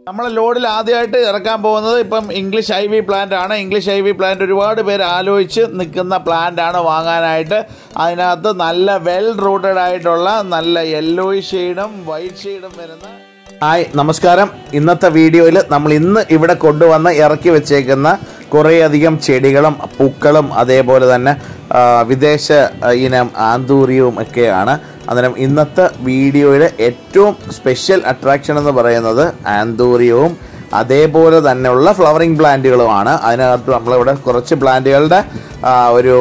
നമ്മളെ ലോഡിൽ ആദ്യമായിട്ട് ഇറക്കാൻ പോകുന്നത് ഇപ്പം ഇംഗ്ലീഷ് ഐ വി പ്ലാന്റ് ആണ് ഇംഗ്ലീഷ് ഐ വി പ്ലാന്റ് ഒരുപാട് പേര് ആലോചിച്ച് നിൽക്കുന്ന പ്ലാന്റ് ആണ് വാങ്ങാനായിട്ട് അതിനകത്ത് നല്ല വെൽ റൂട്ടഡ് ആയിട്ടുള്ള നല്ല യെല്ലോ ഷെയ്ഡും വൈറ്റ് ഷെയ്ഡും വരുന്ന ഹായ് നമസ്കാരം ഇന്നത്തെ വീഡിയോയിൽ നമ്മൾ ഇന്ന് ഇവിടെ കൊണ്ടുവന്ന് ഇറക്കി വെച്ചേക്കുന്ന കുറേയധികം ചെടികളും പൂക്കളും അതേപോലെ തന്നെ ആ, വിദേശ ആ, ഇനം ആന്തൂര്യവും ഒക്കെയാണ് അന്നേരം ഇന്നത്തെ വീഡിയോയുടെ ഏറ്റവും സ്പെഷ്യൽ അട്രാക്ഷൻ എന്ന് പറയുന്നത് ആന്തൂര്യവും അതേപോലെ തന്നെയുള്ള ഫ്ലവറിങ് പ്ലാന്റുകളുമാണ് അതിനകത്ത് നമ്മളിവിടെ കുറച്ച് പ്ലാന്റുകളുടെ ആ, ഒരു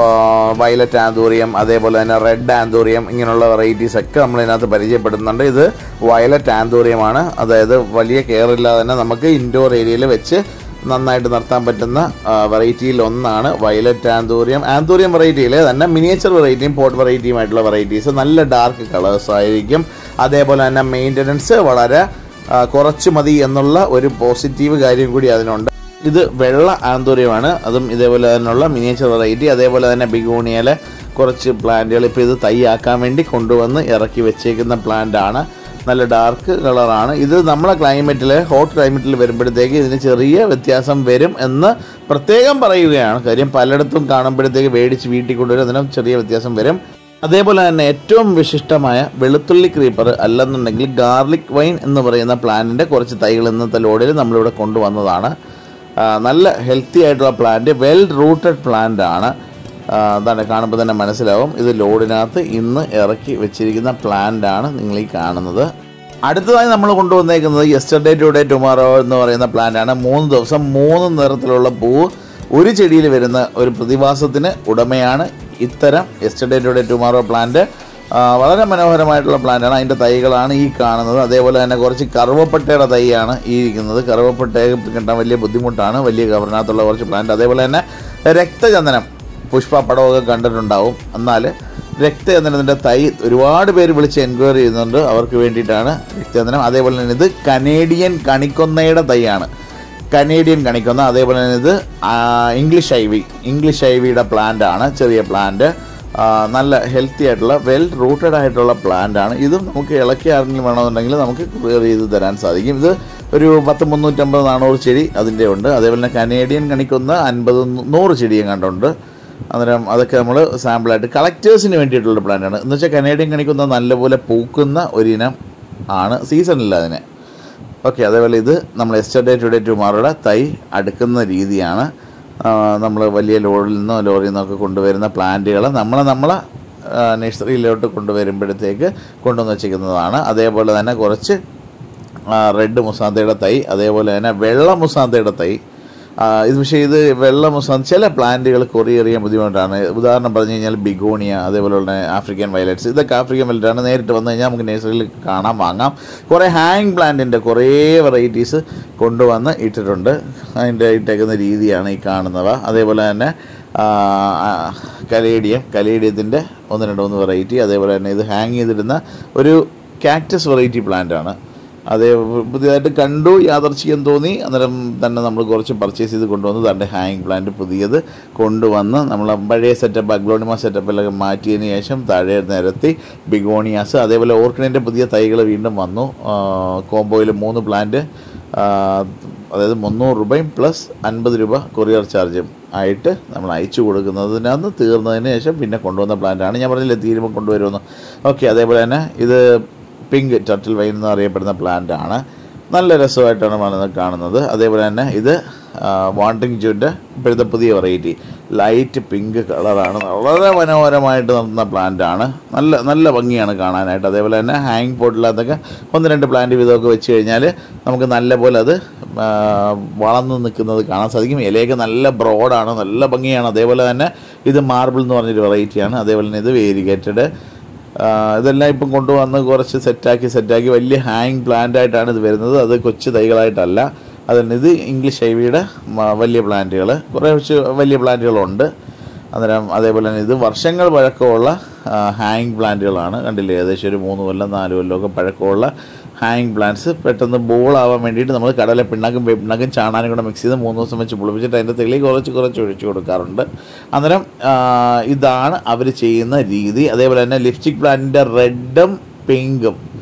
വയലറ്റ് ആന്തൂറിയം അതേപോലെ തന്നെ റെഡ് ആന്തൂറിയം ഇങ്ങനെയുള്ള വെറൈറ്റീസ് ഒക്കെ നമ്മൾ ഇതിനകത്ത് പരിചയപ്പെടുന്നുണ്ട് ഇത് വയലറ്റ് ആന്തൂറിയമാണ് അതായത് വലിയ കെയർ ഇല്ലാതെ തന്നെ നമുക്ക് ഇൻഡോർ ഏരിയയിൽ വെച്ച് നന്നായിട്ട് നിർത്താൻ പറ്റുന്ന വെറൈറ്റിയിൽ ഒന്നാണ് വയലറ്റ് ആന്തൂറിയം ആന്തൂറിയം വെറൈറ്റിയിലെ തന്നെ മിനിയേച്ചർ വെറൈറ്റിയും പോട്ട് വെറൈറ്റിയുമായിട്ടുള്ള വെറൈറ്റീസ് നല്ല ഡാർക്ക് കളേഴ്സ് ആയിരിക്കും അതേപോലെ തന്നെ മെയിൻ്റനൻസ് വളരെ ആ, കുറച്ച് മതി എന്നുള്ള ഒരു പോസിറ്റീവ് കാര്യം കൂടി അതിനുണ്ട് ഇത് വെള്ള ആന്തൂര്യമാണ് അതും ഇതേപോലെ തന്നെയുള്ള മിനിയേച്ചർ വെറൈറ്റി അതേപോലെ തന്നെ ബിഗോണിയയിലെ കുറച്ച് പ്ലാന്റുകൾ ഇപ്പോൾ ഇത് തൈയാക്കാൻ വേണ്ടി കൊണ്ടുവന്ന് ഇറക്കി വെച്ചേക്കുന്ന പ്ലാന്റ് ആണ് നല്ല ഡാർക്ക് കളറാണ് ഇത് നമ്മളെ ക്ലൈമറ്റിൽ ഹോട്ട് ക്ലൈമറ്റിൽ വരുമ്പോഴത്തേക്ക് ഇതിന് ചെറിയ വ്യത്യാസം വരും എന്ന് പ്രത്യേകം പറയുകയാണ് കാര്യം പലയിടത്തും കാണുമ്പോഴത്തേക്ക് മേടിച്ച് വീട്ടിൽ കൊണ്ടുവരും അതിനും ചെറിയ വ്യത്യാസം വരും അതേപോലെ തന്നെ ഏറ്റവും വിശിഷ്ടമായ വെളുത്തുള്ളി ക്രീപ്പർ അല്ലെന്നുണ്ടെങ്കിൽ ഗാർലിക് വൈൻ എന്ന് പറയുന്ന പ്ലാന്റിൻ്റെ കുറച്ച് തൈകൾ ഇന്നത്തെ ലോഡിൽ നമ്മളിവിടെ കൊണ്ടുവന്നതാണ് ആ, നല്ല ഹെൽത്തി ആയിട്ടുള്ള പ്ലാന്റ് വെൽ റൂട്ടഡ് പ്ലാന്റ് ആണ് ആ, അതാണ് കാണുമ്പോൾ തന്നെ മനസ്സിലാവും ഇത് ലോഡിനകത്ത് ഇന്ന് ഇറക്കി വെച്ചിരിക്കുന്ന പ്ലാന്റ് ആണ് നിങ്ങൾ ഈ കാണുന്നത് അടുത്തതായി നമ്മൾ കൊണ്ടുവന്നേക്കുന്നത് യെസ്റ്റർഡേ ടുഡേ ടുമാറോ എന്ന് പറയുന്ന പ്ലാന്റ് ആണ് മൂന്ന് ദിവസം മൂന്ന് നിറത്തിലുള്ള പൂവ് ഒരു ചെടിയിൽ വരുന്ന ഒരു പ്രതിഭാസത്തിന് ഉടമയാണ് ഇത്തരം യെസ്റ്റർഡേ ടുഡേ ടുമാറോ പ്ലാന്റ് ആ, വളരെ മനോഹരമായിട്ടുള്ള പ്ലാന്റാണ് അതിൻ്റെ തൈകളാണ് ഈ കാണുന്നത് അതേപോലെ തന്നെ കുറച്ച് കറുവപ്പട്ടയുടെ തൈയാണ് ഈ ഇരിക്കുന്നത് കറുവപ്പട്ടയെ കിട്ടാൻ വലിയ ബുദ്ധിമുട്ടാണ് വലിയ കവറിനകത്തുള്ള കുറച്ച് പ്ലാന്റ് അതേപോലെ തന്നെ രക്തചന്ദനം പുഷ്പ പടമൊക്കെ കണ്ടിട്ടുണ്ടാവും എന്നാൽ രക്തചന്ദനത്തിൻ്റെ തൈ ഒരുപാട് പേര് വിളിച്ച് എൻക്വയറി ചെയ്യുന്നുണ്ട് അവർക്ക് വേണ്ടിയിട്ടാണ് രക്തചന്ദനം അതേപോലെ തന്നെ ഇത് കനേഡിയൻ കണിക്കൊന്നയുടെ തൈയാണ് കനേഡിയൻ കണിക്കൊന്ന അതേപോലെ തന്നെ ഇത് ആ, ഇംഗ്ലീഷ് ഐ വി ഇംഗ്ലീഷ് ഐ വിയുടെ പ്ലാന്റ് ആണ് ചെറിയ പ്ലാന്റ് ആ, നല്ല ഹെൽത്തി ആയിട്ടുള്ള വെൽ റൂട്ടഡ് ആയിട്ടുള്ള പ്ലാന്റ് ആണ് ഇതും നമുക്ക് ഇളക്കി ആരെങ്കിലും വേണമെന്നുണ്ടെങ്കിൽ നമുക്ക് ക്ലിയർ ചെയ്ത് തരാൻ സാധിക്കും ഇത് ഒരു പത്ത് മുന്നൂറ്റമ്പത് നാനൂറ് ചെടി അതിൻ്റെ ഉണ്ട് അതേപോലെ തന്നെ കനേഡിയൻ കണിക്കൊന്ന അൻപത് നൂറ് ചെടിയും കണ്ടുണ്ട് അന്നേരം അതൊക്കെ നമ്മൾ സാമ്പിളായിട്ട് കളക്ടേഴ്സിന് വേണ്ടിയിട്ടുള്ള പ്ലാന്റാണ് എന്ന് വെച്ചാൽ കനേഡിയൻ കണിക്കൊന്ന നല്ലപോലെ പൂക്കുന്ന ഒരിനം ആണ് സീസണില്ല അതിനെ ഓക്കെ അതേപോലെ ഇത് നമ്മൾ എസ്റ്റർഡേ ടുഡേ ടുമാറുടെ തൈ അടുക്കുന്ന രീതിയാണ് നമ്മൾ വലിയ ലോറിൽ നിന്നോ ലോറിയിൽ നിന്നൊക്കെ കൊണ്ടുവരുന്ന പ്ലാന്റുകൾ നമ്മൾ നമ്മളെ നഴ്സറിയിലോട്ട് കൊണ്ടുവരുമ്പോഴത്തേക്ക് കൊണ്ടുവന്ന് വെച്ചിരിക്കുന്നതാണ് അതേപോലെ തന്നെ കുറച്ച് റെഡ് മുസാന്തയുടെ തൈ അതേപോലെ തന്നെ വെള്ള മുസാന്തയുടെ തൈ ആ, ഇത് പക്ഷേ ഇത് വെള്ള മുസാന്ത ചില പ്ലാന്റുകൾ കൊറിയർ ചെയ്യാൻ ബുദ്ധിമുട്ടാണ് ഉദാഹരണം പറഞ്ഞു കഴിഞ്ഞാൽ ബിഗോണിയ അതേപോലെ തന്നെ ആഫ്രിക്കൻ വയലറ്റ്സ് ഇതൊക്കെ ആഫ്രിക്കൻ വയലറ്റാണ് നേരിട്ട് വന്നു കഴിഞ്ഞാൽ നമുക്ക് നഴ്സറിയിൽ കാണാൻ വാങ്ങാം കുറേ ഹാങ് പ്ലാന്റിൻ്റെ കുറേ വെറൈറ്റീസ് കൊണ്ടുവന്ന് ഇട്ടിട്ടുണ്ട് അതിൻ്റെ ഇട്ടേക്കുന്ന രീതിയാണ് ഈ കാണുന്നവ അതേപോലെ തന്നെ ആ, ആ, കലേഡിയം കലേഡിയത്തിൻ്റെ ഒന്ന് രണ്ട് മൂന്ന് വെറൈറ്റി അതേപോലെ തന്നെ ഇത് ഹാങ് ചെയ്തിടുന്ന ഒരു കാക്ടസ് വെറൈറ്റി പ്ലാന്റ് ആണ് അതേ പുതിയതായിട്ട് കണ്ടു യാദർച്ഛികം തോന്നി അന്നേരം തന്നെ നമ്മൾ കുറച്ച് പർച്ചേസ് ചെയ്ത് കൊണ്ടുവന്ന് തൻ്റെ ഹാങ് പ്ലാന്റ് പുതിയത് കൊണ്ടുവന്ന് നമ്മൾ പഴയ സെറ്റപ്പ് അഗ്ലോണിമ സെറ്റപ്പിലൊക്കെ മാറ്റിയതിന് ശേഷം താഴെ നിരത്തി ബിഗോണിയാസ് അതേപോലെ ഓർക്കിഡിൻ്റെ പുതിയ തൈകൾ വീണ്ടും വന്നു കോംബോയിൽ മൂന്ന് പ്ലാന്റ് അതായത് മുന്നൂറ് രൂപയും പ്ലസ് അൻപത് രൂപ കൊറിയർ ചാർജും ആയിട്ട് നമ്മൾ അയച്ചു കൊടുക്കുന്നതിനകത്ത് തീർന്നതിന് ശേഷം പിന്നെ കൊണ്ടുവന്ന പ്ലാന്റാണ് ഞാൻ പറഞ്ഞില്ലേ തീരുമ്പോൾ കൊണ്ടുവരുമെന്ന് ഓക്കെ അതേപോലെ തന്നെ ഇത് പിങ്ക് ടർട്ടിൽ വൈൻ എന്ന് അറിയപ്പെടുന്ന പ്ലാന്റ് ആണ് നല്ല രസമായിട്ടാണ് വന്നത് കാണുന്നത് അതേപോലെ തന്നെ ഇത് വാണ്ടിങ് ജൂൻ്റെ ഇപ്പോഴത്തെ പുതിയ വെറൈറ്റി ലൈറ്റ് പിങ്ക് കളറാണ് വളരെ മനോഹരമായിട്ട് നടന്ന പ്ലാന്റ് ആണ് നല്ല നല്ല ഭംഗിയാണ് കാണാനായിട്ട് അതേപോലെ തന്നെ ഹാങ് പോട്ടിലകത്തൊക്കെ ഒന്ന് രണ്ട് പ്ലാന്റ് വീതമൊക്കെ വെച്ച് കഴിഞ്ഞാൽ നമുക്ക് നല്ല പോലെ അത് ആ, വളർന്ന് നിൽക്കുന്നത് കാണാൻ സാധിക്കും ഇലയൊക്കെ നല്ല ബ്രോഡാണ് നല്ല ഭംഗിയാണ് അതേപോലെ തന്നെ ഇത് മാർബിൾ എന്ന് പറഞ്ഞൊരു വെറൈറ്റിയാണ് അതേപോലെ തന്നെ ഇത് വേരിഗേറ്റഡ് ഇതെല്ലാം ഇപ്പം കൊണ്ടുവന്ന് കുറച്ച് സെറ്റാക്കി സെറ്റാക്കി വലിയ ഹാങ് പ്ലാന്റ് ആയിട്ടാണ് ഇത് വരുന്നത് അത് കൊച്ചു തൈകളായിട്ടല്ല അതുകൊണ്ട് ഇത് ഇംഗ്ലീഷ് ഐവിയുടെ വലിയ പ്ലാന്റുകൾ കുറേ കുറച്ച് വലിയ പ്ലാന്റുകളുണ്ട് അന്നേരം അതേപോലെ തന്നെ ഇത് വർഷങ്ങൾ പഴക്കമുള്ള ഹാങ് പ്ലാന്റുകളാണ് കണ്ടില്ലേ ഏകദേശം ഒരു മൂന്ന് കൊല്ലം നാല് കൊല്ലമൊക്കെ പഴക്കമുള്ള ഹാങ് പ്ലാന്റ്സ് പെട്ടെന്ന് ബോൾ ആവാൻ വേണ്ടിയിട്ട് നമ്മൾ കടല പിണ്ണാക്കും പിണ്ണാക്കും ചാണാനും കൂടെ മിക്സ് ചെയ്ത് മൂന്ന് ദിവസം വെച്ച് പുളിപ്പിച്ചിട്ട് അതിൻ്റെ തെളി കുറച്ച് കുറച്ച് ഒഴിച്ചു കൊടുക്കാറുണ്ട് അന്നേരം ആ, ഇതാണ് അവർ ചെയ്യുന്ന രീതി അതേപോലെ തന്നെ ലിപ്സ്റ്റിക് പ്ലാന്റിൻ്റെ റെഡും പിങ്കും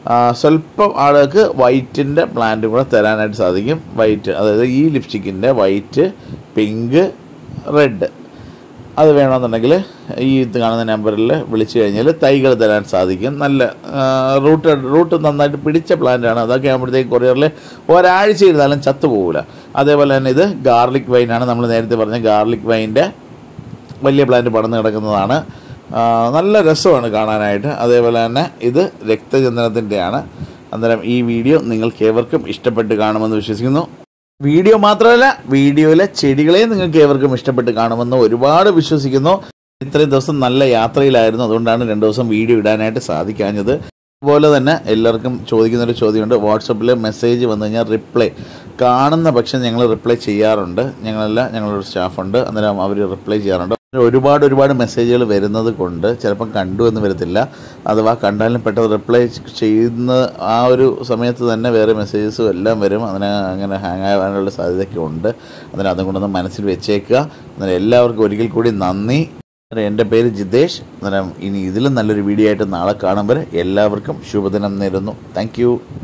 ആ, സ്വല്പം ആളുകൾക്ക് വൈറ്റിൻ്റെ പ്ലാന്റും കൂടെ തരാനായിട്ട് സാധിക്കും വൈറ്റ് അതായത് ഈ ലിപ്സ്റ്റിക്കിൻ്റെ വൈറ്റ് പിങ്ക് റെഡ് അത് വേണമെന്നുണ്ടെങ്കിൽ ഈ ഇത് കാണുന്ന നമ്പറിൽ വിളിച്ചു കഴിഞ്ഞാൽ തൈകൾ തരാൻ സാധിക്കും നല്ല റൂട്ട് റൂട്ട് നന്നായിട്ട് പിടിച്ച പ്ലാന്റാണ് അതൊക്കെ ആകുമ്പോഴത്തേക്ക് കൊറിയറിൽ ഒരാഴ്ച ഇരുന്നാലും ചത്തുപോകില്ല അതേപോലെ തന്നെ ഇത് ഗാർലിക് വൈനാണ് നമ്മൾ നേരത്തെ പറഞ്ഞ ഗാർലിക് വൈൻ്റെ വലിയ പ്ലാന്റ് പടർന്ന് കിടക്കുന്നതാണ് ആ, നല്ല രസമാണ് കാണാനായിട്ട് അതേപോലെ തന്നെ ഇത് രക്തചന്ദനത്തിൻ്റെയാണ് അന്നേരം ഈ വീഡിയോ നിങ്ങൾക്ക് ഏവർക്കും ഇഷ്ടപ്പെട്ട് കാണുമെന്ന് വിശ്വസിക്കുന്നു വീഡിയോ മാത്രമല്ല വീഡിയോയിലെ ചെടികളെയും നിങ്ങൾക്ക് ഏവർക്കും ഇഷ്ടപ്പെട്ട് കാണുമെന്ന് ഒരുപാട് വിശ്വസിക്കുന്നു ഇത്രയും ദിവസം നല്ല യാത്രയിലായിരുന്നു അതുകൊണ്ടാണ് രണ്ട് ദിവസം വീഡിയോ ഇടാനായിട്ട് സാധിക്കാഞ്ഞത് അതുപോലെ തന്നെ എല്ലാവർക്കും ചോദിക്കുന്നൊരു ചോദ്യമുണ്ട് വാട്സപ്പിൽ മെസ്സേജ് വന്നു കഴിഞ്ഞാൽ റിപ്ലൈ കാണുന്ന പക്ഷം ഞങ്ങൾ റിപ്ലൈ ചെയ്യാറുണ്ട് ഞങ്ങളല്ല ഞങ്ങളൊരു സ്റ്റാഫുണ്ട് അന്നേരം അവർ റിപ്ലൈ ചെയ്യാറുണ്ട് ഒരുപാട് ഒരുപാട് മെസ്സേജുകൾ വരുന്നത് കൊണ്ട് ചിലപ്പം കണ്ടു എന്ന് വരത്തില്ല അഥവാ കണ്ടാലും പെട്ടെന്ന് റിപ്ലൈ ചെയ്യുന്ന ആ ഒരു സമയത്ത് തന്നെ വേറെ മെസ്സേജസും എല്ലാം വരും അതിന് അങ്ങനെ ഹാങ് ആവാനുള്ള സാധ്യതയൊക്കെ ഉണ്ട് അന്നേരം അതും കൊണ്ടൊന്ന് മനസ്സിൽ വെച്ചേക്കുക അന്നേരം എല്ലാവർക്കും ഒരിക്കൽ കൂടി നന്ദി അന്നേരം എൻ്റെ പേര് ജിതേഷ് അന്നേരം ഇനി ഇതിലും നല്ലൊരു വീഡിയോ ആയിട്ട് നാളെ കാണുമ്പോൾ എല്ലാവർക്കും ശുഭദിനം നേരുന്നു താങ്ക്